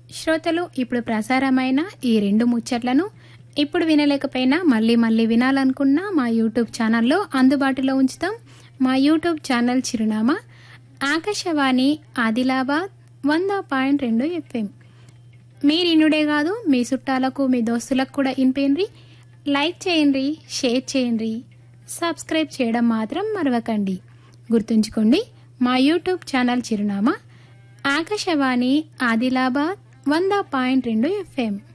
శ్రోతలు ఇప్పుడు ప్రసారమైన ఈ రెండు ముచ్చట్లను ఇప్పుడు వినలేకపోయినా మళ్ళీ మళ్ళీ వినాలనుకున్నా మా యూట్యూబ్ ఛానల్లో అందుబాటులో ఉంచుతాం మా యూట్యూబ్ ఛానల్ చిరునామా ఆకాశవాణి ఆదిలాబాద్ వంద పాయింట్ రెండు ఎఫ్ఎం మీరినుడే కాదు మీ చుట్టాలకు మీ దోస్తులకు కూడా ఇన్పేయండి లైక్ చేయండి షేర్ చేయండి సబ్స్క్రైబ్ చేయడం మాత్రం మరవకండి గుర్తుంచుకోండి మా యూట్యూబ్ ఛానల్ చిరునామా ఆకాశవాణి ఆదిలాబాద్ వంద పాయింట్ రెండు ఎఫ్ఎం